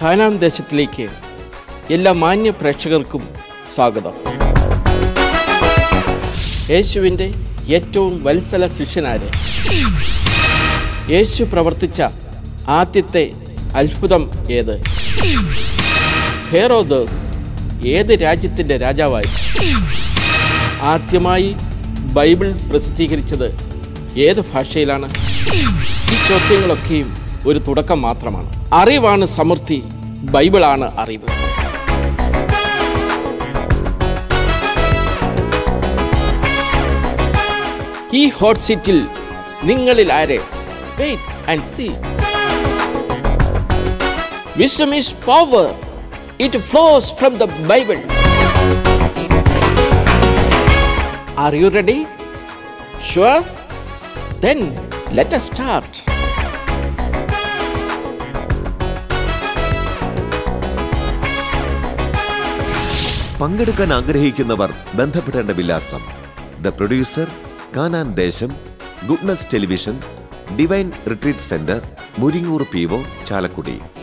കാനാം ദേശത്തിലേക്ക് എല്ലാ മാന്യ പ്രേക്ഷകർക്കും സ്വാഗതം യേശുവിൻ്റെ ഏറ്റവും വത്സല ശിഷ്യനാര് യേശു പ്രവർത്തിച്ച ആദ്യത്തെ അത്ഭുതം ഏത് ഹേറോദോസ് ഏത് രാജ്യത്തിൻ്റെ രാജാവായി ആദ്യമായി ബൈബിൾ പ്രസിദ്ധീകരിച്ചത് ഏത് ഭാഷയിലാണ് ഈ ചോദ്യങ്ങളൊക്കെയും ഒരു തുടക്കം മാത്രമാണ് അറിവാണ് സമൃദ്ധി ബൈബിളാണ് അറിവ് ഈ ഹോട്ട് സീറ്റിൽ നിങ്ങളിൽ ആരെ wait and see wisdom is power it flows from the Bible are you ready sure then let us start പങ്കെടുക്കാൻ ആഗ്രഹിക്കുന്നവർ ബന്ധപ്പെടേണ്ട വിലാസം the producer Kanaan Desam goodness television divine retreat centre Muringoor P O Chalakudy